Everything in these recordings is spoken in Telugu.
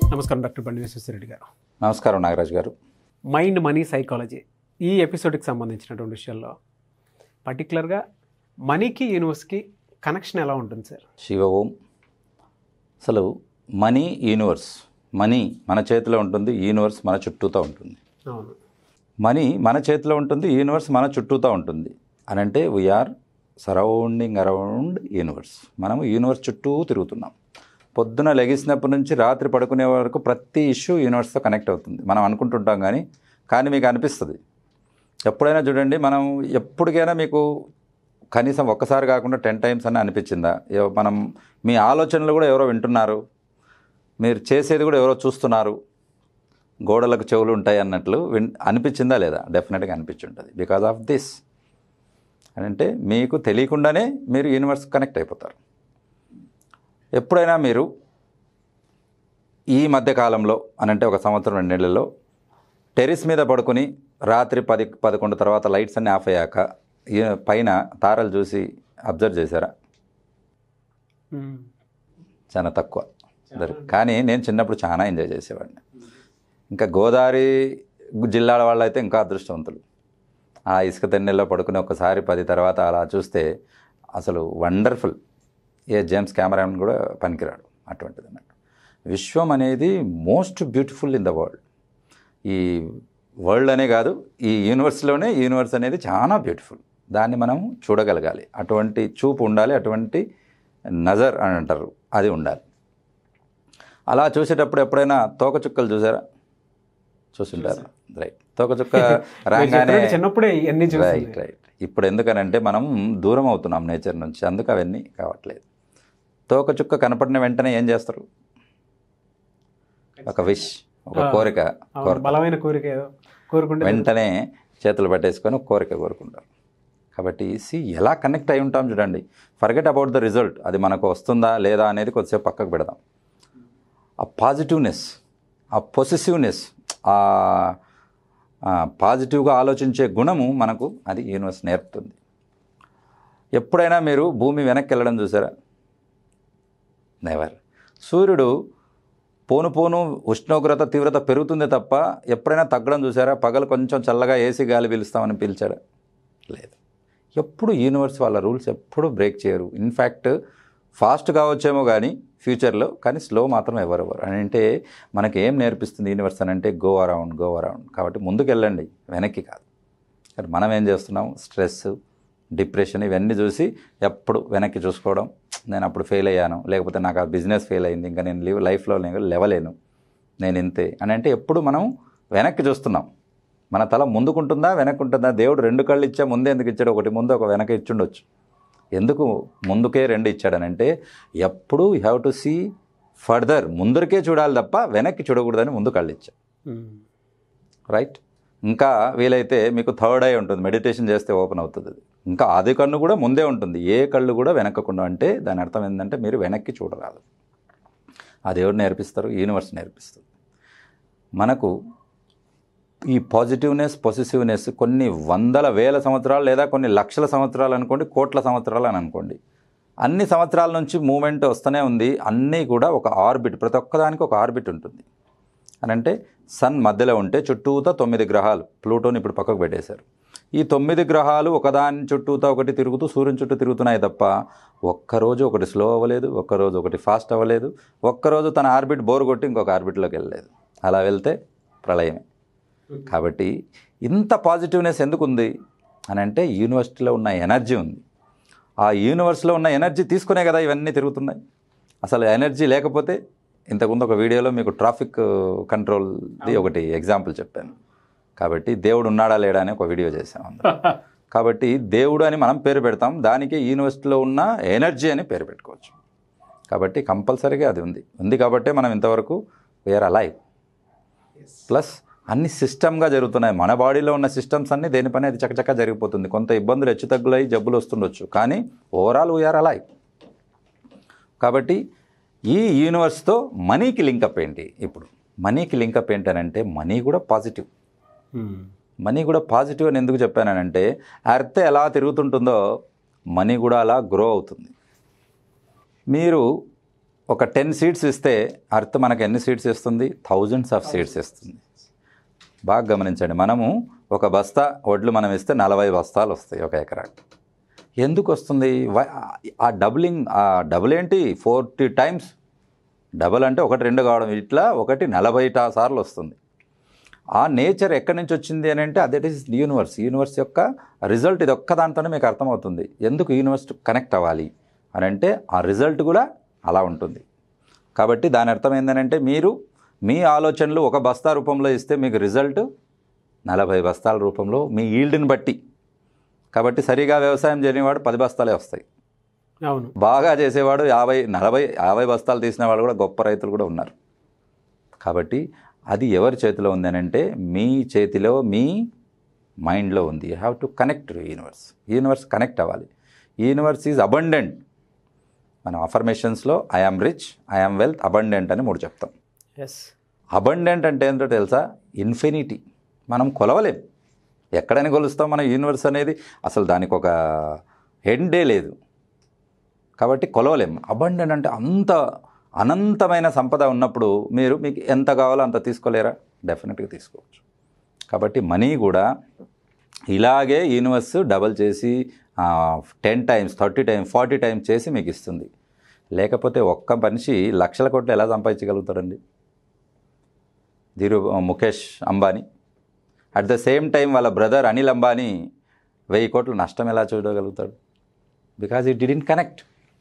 నమస్కారం డాక్టర్ బండి విశ్వేశ్వరరెడ్డి గారు నమస్కారం నాగరాజు గారు మైండ్ మనీ సైకాలజీ ఈ ఎపిసోడ్కి సంబంధించినటువంటి విషయాల్లో పర్టికులర్గా మనీకి యూనివర్స్కి కనెక్షన్ ఎలా ఉంటుంది సార్ శివ ఓం అసలు మనీ యూనివర్స్ మనీ మన చేతిలో ఉంటుంది యూనివర్స్ మన చుట్టూతో ఉంటుంది అవును మనీ మన చేతిలో ఉంటుంది యూనివర్స్ మన చుట్టూతో ఉంటుంది అని అంటే వీఆర్ సరౌండింగ్ అరౌండ్ యూనివర్స్ మనము యూనివర్స్ చుట్టూ తిరుగుతున్నాం పొద్దున లెగిసినప్పటి నుంచి రాత్రి పడుకునే వరకు ప్రతి ఇష్యూ యూనివర్స్తో కనెక్ట్ అవుతుంది మనం అనుకుంటుంటాం కానీ కానీ మీకు అనిపిస్తుంది ఎప్పుడైనా చూడండి మనం ఎప్పటికైనా మీకు కనీసం ఒక్కసారి కాకుండా టెన్ టైమ్స్ అని అనిపించిందా ఎవ- మనం మీ ఆలోచనలు కూడా ఎవరో వింటున్నారు మీరు చేసేది కూడా ఎవరో చూస్తున్నారు గోడలకు చెవులు ఉంటాయి అన్నట్లు విన్ అనిపించిందా లేదా డెఫినెట్గా అనిపించుంటుంది బికాజ్ ఆఫ్ దిస్ అని అంటే మీకు తెలియకుండానే మీరు యూనివర్స్ కనెక్ట్ అయిపోతారు ఎప్పుడైనా మీరు ఈ మధ్య కాలంలో అని అంటే ఒక సంవత్సరం రెండు నెలల్లో టెరిస్ మీద పడుకుని రాత్రి పది పదకొండు తర్వాత లైట్స్ అన్నీ ఆఫ్ అయ్యాక ఈ పైన తారలు చూసి అబ్జర్వ్ చేశారా మ్మ్. చాలా తక్కువ దొరికి కానీ నేను చిన్నప్పుడు చాలా ఎంజాయ్ చేసేవాడిని ఇంకా గోదావరి జిల్లాల వాళ్ళు అయితే ఇంకా అదృష్టవంతులు ఆ ఇసుక తెన్నెల్లో పడుకుని ఒకసారి పది తర్వాత అలా చూస్తే అసలు వండర్ఫుల్ ఏ జేమ్స్ కెమెరాన్ కూడా పనికిరాడు అటువంటిది అన్నట్టు విశ్వం అనేది most beautiful in the world ఈ వరల్డ్ అనే కాదు ఈ యూనివర్స్లోనే యూనివర్స్ అనేది చాలా బ్యూటిఫుల్ దాన్ని మనం చూడగలగాలి అటువంటి చూపు ఉండాలి అటువంటి నజర్ అని అంటారు అది ఉండాలి అలా చూసేటప్పుడు ఎప్పుడైనా తోకచుక్కలు చూసారా చూసుంటారు రైట్ తోకచుక్క మీరు రాగానే చెప్పినట్టు చిన్నప్పుడే ఇవన్నీ చూసి రైట్ రైట్ ఇప్పుడు ఎందుకనంటే మనం దూరం అవుతున్నాం నేచర్ నుంచి అందుకు అవన్నీ కావట్లేదు తోకచుక్క కనపడిన వెంటనే ఏం చేస్తారు ఒక విష్ ఒక ఆ, కోరిక అవును, కోరిక బలమైన కోరిక ఏదో కోరుకుంటే వెంటనే చేతులు పట్టేసుకొని ఒక కోరిక కోరుకుంటారు కాబట్టి సి ఎలా కనెక్ట్ అయి ఉంటాం చూడండి ఫర్గెట్ అబౌట్ ద రిజల్ట్ అది మనకు వస్తుందా లేదా అనేది కొద్దిసేపు పక్కకు పెడదాం ఆ పాజిటివ్నెస్ ఆ పొసెసివ్నెస్ ఆ ఆ పాజిటివ్గా ఆలోచించే గుణము మనకు అది యూనివర్స్ నేర్పుతుంది ఎప్పుడైనా మీరు భూమి వెనక్కి వెళ్ళడం చూసారా నెవర్ సూర్యుడు పోను పోను ఉష్ణోగ్రత తీవ్రత పెరుగుతుంది తప్ప ఎప్పుడైనా తగ్గడం చూసారా పగలు కొంచెం చల్లగా ఏసీ గాలి పీలుస్తామని పిలిచాడా లేదు ఎప్పుడు యూనివర్స్ వాళ్ళ రూల్స్ ఎప్పుడు బ్రేక్ చేయరు ఇన్ఫ్యాక్ట్ ఫాస్ట్ కావచ్చేమో కానీ ఫ్యూచర్లో కానీ స్లో మాత్రం ఎవరెవరు అని అంటే మనకి ఏం నేర్పిస్తుంది యూనివర్స్ అని అంటే గో అరౌండ్ గో అరౌండ్ కాబట్టి ముందుకు వెళ్ళండి వెనక్కి కాదు కానీ మనం ఏం చేస్తున్నాం స్ట్రెస్ డిప్రెషన్ ఇవన్నీ చూసి ఎప్పుడు వెనక్కి చూసుకోవడం నేను అప్పుడు ఫెయిల్ అయ్యాను లేకపోతే నాకు ఆ బిజినెస్ ఫెయిల్ అయింది ఇంకా నేను లివ్ లైఫ్లో నేను లేవలేను నేను ఇంతే అని అంటే ఎప్పుడు మనం వెనక్కి చూస్తున్నాం మన తల ముందుకుంటుందా వెనక్కి ఉంటుందా దేవుడు రెండు కళ్ళు ఇచ్చా ముందే ఎందుకు ఇచ్చాడు ఒకటి ముందు ఒక వెనక ఇచ్చుండొచ్చు ఎందుకు ముందుకే రెండు ఇచ్చాడనంటే ఎప్పుడు you have to see further ముందరికే చూడాలి తప్ప వెనక్కి చూడకూడదని ముందు కళ్ళు ఇచ్చా మ్మ్. రైట్ ఇంకా వీలైతే మీకు థర్డ్ ఐ ఉంటుంది మెడిటేషన్ చేస్తే ఓపెన్ అవుతుంది అది ఇంకా అది కన్ను కూడా ముందే ఉంటుంది ఏ కళ్ళు కూడా వెనక్కకుండా అంటే దాని అర్థం ఏంటంటే మీరు వెనక్కి చూడరాదు అది ఎవరు నేర్పిస్తారు యూనివర్స్ నేర్పిస్తుంది మనకు ఈ పాజిటివ్నెస్ పొసిటివ్నెస్ కొన్ని వందల వేల సంవత్సరాలు లేదా కొన్ని లక్షల సంవత్సరాలు అనుకోండి కోట్ల సంవత్సరాలు అని అనుకోండి అన్ని సంవత్సరాల నుంచి మూమెంట్ వస్తూనే ఉంది అన్నీ కూడా ఒక ఆర్బిట్ ప్రతి ఒక్కదానికి ఒక ఆర్బిట్ ఉంటుంది అని అంటే సన్ మధ్యలో ఉంటే చుట్టూతా తొమ్మిది గ్రహాలు ప్లూటోని ఇప్పుడు పక్కకు పెట్టేశారు ఈ తొమ్మిది గ్రహాలు ఒకదాని చుట్టూతా ఒకటి తిరుగుతూ సూర్యుని చుట్టూ తిరుగుతున్నాయి తప్ప ఒక్కరోజు ఒకటి స్లో అవ్వలేదు ఒక్కరోజు ఒకటి ఫాస్ట్ అవ్వలేదు ఒక్కరోజు తన ఆర్బిట్ బోర్ కొట్టి ఇంకొక ఆర్బిట్లోకి వెళ్ళలేదు అలా వెళ్తే ప్రళయమే కాబట్టి ఇంత పాజిటివ్నెస్ ఎందుకు ఉంది అని అంటే యూనివర్సిటీలో ఉన్న ఎనర్జీ ఉంది ఆ యూనివర్స్లో ఉన్న ఎనర్జీ తీసుకునే కదా ఇవన్నీ తిరుగుతున్నాయి అసలు ఎనర్జీ లేకపోతే ఇంతకుముందు ఒక వీడియోలో మీకు ట్రాఫిక్ కంట్రోల్ది ఒకటి ఎగ్జాంపుల్ చెప్పాను కాబట్టి దేవుడు ఉన్నాడా లేడా అని ఒక వీడియో చేసాం అందులో. కాబట్టి దేవుడు అని మనం పేరు పెడతాం దానికి యూనివర్సిటీలో ఉన్న ఎనర్జీ అని పేరు పెట్టుకోవచ్చు కాబట్టి కంపల్సరీగా అది ఉంది ఉంది కాబట్టే మనం ఇంతవరకు వేర్ అలైవ్ ప్లస్ అన్ని సిస్టమ్గా జరుగుతున్నాయి మన బాడీలో ఉన్న సిస్టమ్స్ అన్ని దేని పని అది చకచకా జరిగిపోతుంది కొంత ఇబ్బందులు హెచ్చు తగ్గులై జబ్బులు వస్తుండొచ్చు కానీ ఓవరాల్ వీఆర్ అలైవ్ కాబట్టి ఈ యూనివర్స్తో మనీకి లింకప్ ఏంటి ఇప్పుడు మనీకి లింకప్ ఏంటనంటే మనీ కూడా పాజిటివ్ మ్మ్. మనీ కూడా పాజిటివ్ అని ఎందుకు చెప్పానంటే అర్త్ ఎలా తిరుగుతుంటుందో మనీ కూడా అలా గ్రో అవుతుంది మీరు ఒక టెన్ సీట్స్ ఇస్తే అర్త్ మనకు ఎన్ని సీట్స్ ఇస్తుంది థౌజండ్స్ ఆఫ్ సీట్స్ ఇస్తుంది బాగా గమనించండి మనము ఒక బస్తా వడ్లు మనం ఇస్తే నలభై బస్తాలు వస్తాయి ఒక ఎకరాకి ఎందుకు వస్తుంది వై- ఆ డబులింగ్ ఆ డబుల్ ఏంటి ఫోర్టీ టైమ్స్ డబుల్ అంటే ఒకటి రెండు కావడం ఇట్లా ఒకటి నలభై టా- సార్లు వస్తుంది ఆ నేచర్ ఎక్కడి నుంచి వచ్చింది అని అంటే అదే ఇస్ యూనివర్స్ యూనివర్స్ యొక్క రిజల్ట్ ఇది ఒక్క దాంతోనే మీకు అర్థమవుతుంది ఎందుకు యూనివర్స్ కనెక్ట్ అవ్వాలి అని అంటే ఆ రిజల్ట్ కూడా అలా ఉంటుంది కాబట్టి దాని అర్థం ఏంటంటే మీరు మీ ఆలోచనలు ఒక బస్తా రూపంలో ఇస్తే మీకు రిజల్ట్ నలభై బస్తాల రూపంలో మీ ఈల్డ్ని బట్టి కాబట్టి సరిగా వ్యవసాయం చేయనివాడు పది బస్తాలే వస్తాయి అవును బాగా చేసేవాడు యాభై నలభై యాభై బస్తాలు తీసిన వాళ్ళు కూడా గొప్ప రైతులు కూడా ఉన్నారు కాబట్టి అది ఎవరి చేతిలో ఉంది అని అంటే మీ చేతిలో మీ మైండ్లో ఉంది you have to connect universe universe connect అవ్వాలి యూనివర్స్ ఈజ్ అబండెంట్ మనం అఫర్మేషన్స్లో I am rich I am wealth abundant అని మూడు చెప్తాం ఎస్ అబండెంట్ అంటే ఏంటో తెలుసా ఇన్ఫినిటీ మనం కొలవలేం ఎక్కడైనా కొలుస్తాం మన యూనివర్స్ అనేది అసలు దానికి ఒక ఎండే లేదు కాబట్టి కొలవలేం అబండెంట్ అంటే అంత అనంతమైన సంపద ఉన్నప్పుడు మీరు మీకు ఎంత కావాలో అంత తీసుకోలేరా డెఫినెట్గా తీసుకోవచ్చు కాబట్టి మనీ కూడా ఇలాగే యూనివర్స్ డబల్ చేసి ten times thirty times forty times చేసి మీకు ఇస్తుంది లేకపోతే ఒక్క మనిషి లక్షల కోట్లు ఎలా సంపాదించగలుగుతాడండి ధీరు Mukesh Ambani at the same time వాళ్ళ బ్రదర్ అనిల్ అంబానీ వెయ్యి కోట్లు నష్టం ఎలా చూడగలుగుతాడు బికాజ్ ఇట్ డిడెంట్ కనెక్ట్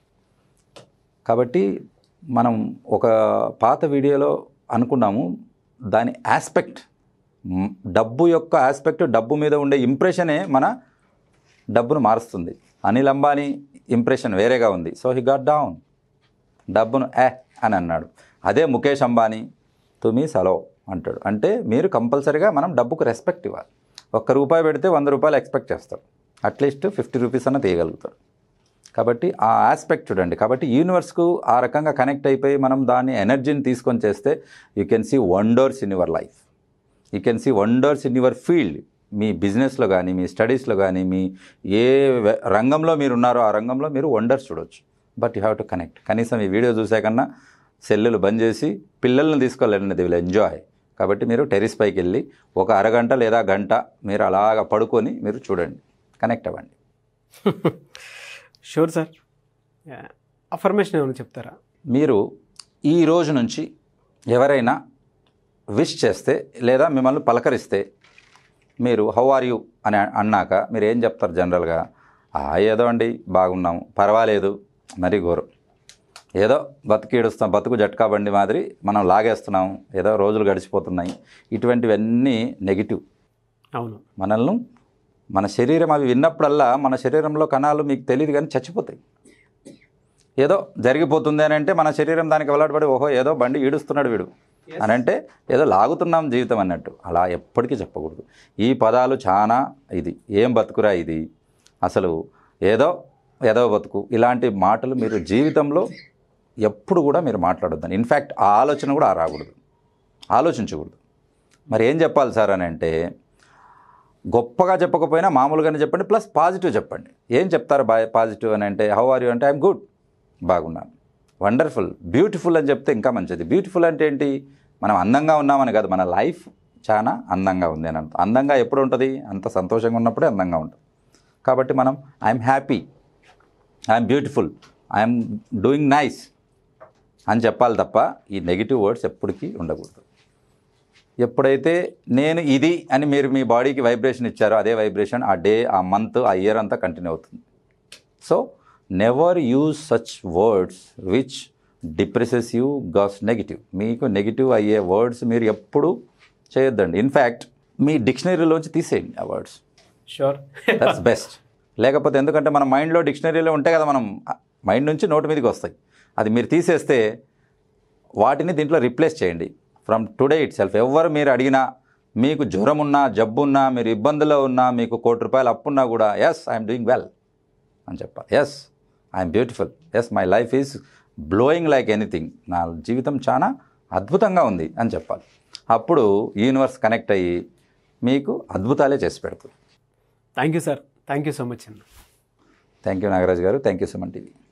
కాబట్టి మనం ఒక పాత వీడియోలో అనుకున్నాము దాని ఆస్పెక్ట్ మ్, డబ్బు యొక్క ఆస్పెక్ట్ డబ్బు మీద ఉండే ఇంప్రెషనే మన డబ్బును మారుస్తుంది అనిల్ అంబానీ ఇంప్రెషన్ వేరేగా ఉంది సో హీ గాట్ డౌన్ డబ్బును ఏ అని అన్నాడు అదే ముఖేష్ అంబానీ తుమి సలో అంటాడు అంటే మీరు కంపల్సరీగా మనం డబ్బుకు రెస్పెక్ట్ ఇవ్వాలి ఒక్క రూపాయి పెడితే వంద రూపాయలు ఎక్స్పెక్ట్ చేస్తాడు అట్లీస్ట్ ఫిఫ్టీ రూపీస్ అన్న తీయగలుగుతాడు కాబట్టి ఆ ఆస్పెక్ట్ చూడండి కాబట్టి యూనివర్స్కు ఆ రకంగా కనెక్ట్ అయిపోయి మనం దాని ఎనర్జీని తీసుకొని చేస్తే you can see wonders in your life you can see wonders in your field మీ బిజినెస్లో కానీ మీ స్టడీస్లో కానీ మీ ఏ వె- రంగంలో మీరు ఉన్నారో ఆ రంగంలో మీరు వండర్స్ చూడొచ్చు but you have to connect కనీసం ఈ వీడియో చూసే కన్నా సెల్లులు బంద్ చేసి పిల్లల్ని తీసుకెళ్ళండి ది విల్ ఎంజాయ్ కాబట్టి మీరు టెరిస్ పైకి వెళ్ళి ఒక అరగంట లేదా గంట మీరు అలాగ పడుకొని మీరు చూడండి కనెక్ట్ అవ్వండి షూర్ సార్ అఫర్మేషన్ ఏమైనా చెప్తారా మీరు ఈ రోజు నుంచి ఎవరైనా విష్ చేస్తే లేదా మిమ్మల్ని పలకరిస్తే మీరు హౌ ఆర్ యూ అని అన్నాక మీరు ఏం చెప్తారు జనరల్గా "ఆ, ఏదో అండి బాగున్నాము పర్వాలేదు మరీ ఘోరం ఏదో బతికీడుస్తాం బతుకు జట్కా బండి మాదిరి మనం లాగేస్తున్నాం ఏదో రోజులు గడిచిపోతున్నాయి ఇటువంటివన్నీ నెగిటివ్ అవును మనల్ని మన శరీరం అవి విన్నప్పుడల్లా మన శరీరంలో కణాలు మీకు తెలియదు కానీ చచ్చిపోతాయి ఏదో జరిగిపోతుంది అని అంటే మన శరీరం దానికి అలవాటుపడి ఓహో ఏదో బండి ఈడుస్తున్నాడు వీడు అని అంటే ఏదో లాగుతున్నాం జీవితం అన్నట్టు అలా ఎప్పటికీ చెప్పకూడదు ఈ పదాలు చాలా ఇది ఏం బతుకురా ఇది అసలు ఏదో ఏదో బతుకు ఇలాంటి మాటలు మీరు జీవితంలో ఎప్పుడు కూడా మీరు మాట్లాడొద్దని ఇన్ఫ్యాక్ట్ ఆ ఆలోచన కూడా రాకూడదు ఆలోచించకూడదు మరి ఏం చెప్పాలి సార్ అని అంటే గొప్పగా చెప్పకపోయినా మామూలుగానే చెప్పండి ప్లస్ పాజిటివ్ చెప్పండి ఏం చెప్తారు బా పాజిటివ్ అని అంటే హౌ ఆర్ యూ అంటే ఐఎమ్ గుడ్ బాగున్నాను వండర్ఫుల్ బ్యూటిఫుల్ అని చెప్తే ఇంకా మంచిది బ్యూటిఫుల్ అంటే ఏంటి మనం అందంగా ఉన్నామని కాదు మన లైఫ్ చాలా అందంగా ఉంది అని అర్థం అందంగా ఎప్పుడు ఉంటుంది అంత సంతోషంగా ఉన్నప్పుడే అందంగా ఉంటుంది కాబట్టి మనం I'm happy I'm beautiful I'm doing nice అని చెప్పాలి తప్ప ఈ నెగిటివ్ వర్డ్స్ ఎప్పటికీ ఉండకూడదు ఎప్పుడైతే నేను ఇది అని మీరు మీ బాడీకి వైబ్రేషన్ ఇచ్చారో అదే వైబ్రేషన్ ఆ డే ఆ మంత్ ఆ ఇయర్ అంతా కంటిన్యూ అవుతుంది so never use such words which depresses you guess negative మీకు నెగిటివ్ అయ్యే వర్డ్స్ మీరు ఎప్పుడు చేయొద్దండి ఇన్ఫ్యాక్ట్ మీ డిక్షనరీలోంచి తీసేయండి ఆ వర్డ్స్ షూర్ దట్స్ బెస్ట్ లేకపోతే ఎందుకంటే మన మైండ్లో డిక్షనరీలో ఉంటాయి కదా మనం మైండ్ నుంచి నోటి మీదకి వస్తాయి అది మీరు తీసేస్తే వాటిని దీంట్లో రిప్లేస్ చేయండి ఫ్రమ్ టుడే ఇట్ సెల్ఫ్ ఎవరు మీరు అడిగినా మీకు జ్వరం ఉన్నా జబ్బు ఉన్నా మీరు ఇబ్బందులో ఉన్నా మీకు కోటి రూపాయలు అప్పున్నా కూడా ఎస్ ఐఎమ్ డూయింగ్ వెల్ అని చెప్పాలి yes I'm beautiful yes my life is blowing like anything నా జీవితం చాలా అద్భుతంగా ఉంది అని చెప్పాలి అప్పుడు యూనివర్స్ కనెక్ట్ అయ్యి మీకు అద్భుతాలే చేసి పెడుతుంది thank you sir thank you so much అన్న థ్యాంక్ యూ నాగరాజ్ గారు థ్యాంక్ యూ సుమన్ టీవీ